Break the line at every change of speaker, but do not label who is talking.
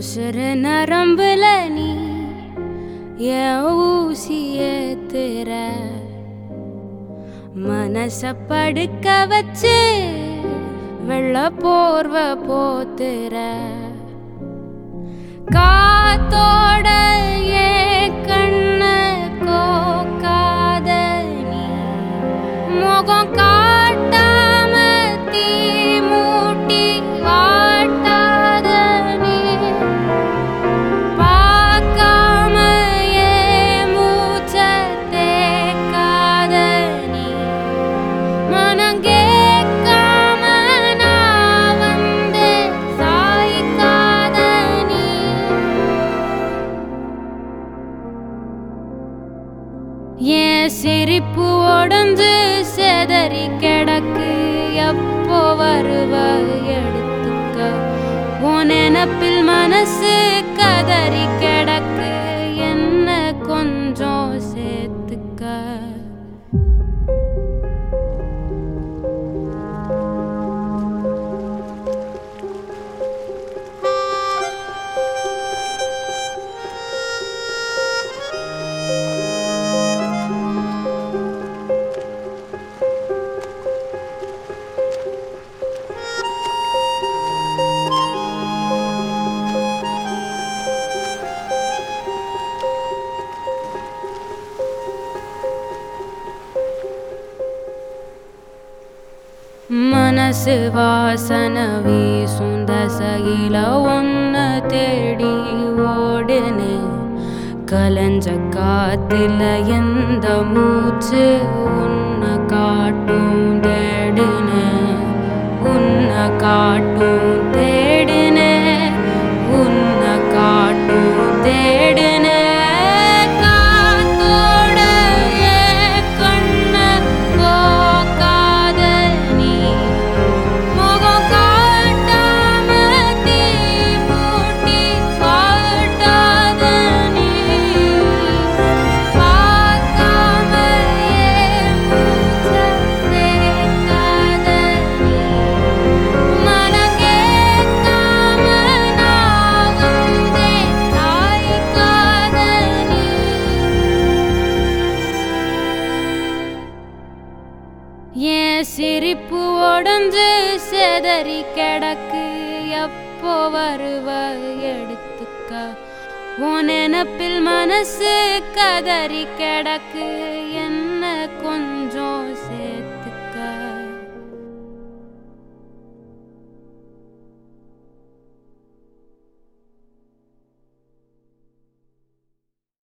உசுறு நரம்புல நீ என் ஊசி ஏத்துற மனச படுக்க வச்சு வெள்ள போர்வ போத்துற காத்தோட ஏன் கண்ண கோக்காத நீ முகம் காட்டாம தீ மூட்டி வாட்டாத நீ பார்க்காம ஏன் மூச்ச தேக்காத நீ மனம் கேட்காம நான் வந்து சாய்க்காத நீ என் சிரிப்பு உடஞ்சு செதறி கிடக்கு எப்போ வருவ எடுத்துக்க உன் நினப்பில் மனசு கதறி கிடக்கு என்ன கொஞ்சம் சேர்த்துக்க மனசு வாசன வீசும் தசையில ஒன்ன தேடி ஓடுனே கலஞ்ச காத்துல எந்த மூச்சு உன்னை காட்டும் தேடுனே உன்னை காட்டும் தேடுனே உன்னை காட்டும் தேடுனே காத்தோட ஏன் கண்ண கோக்காத நீ முகம் காட்டாம தீ மூட்டி வாட்டாத நீ பார்க்காம ஏன் மூச்ச தேக்காத நீ மனம் கேட்காம நான் வந்தேன் சாய்க்காத நீ என் சிரிப்பு உடஞ்சு செதறி கிடக்கு எப்போ வருவ எடுத்துக்க உன் நினப்பில் மனசு கதறி கிடக்கு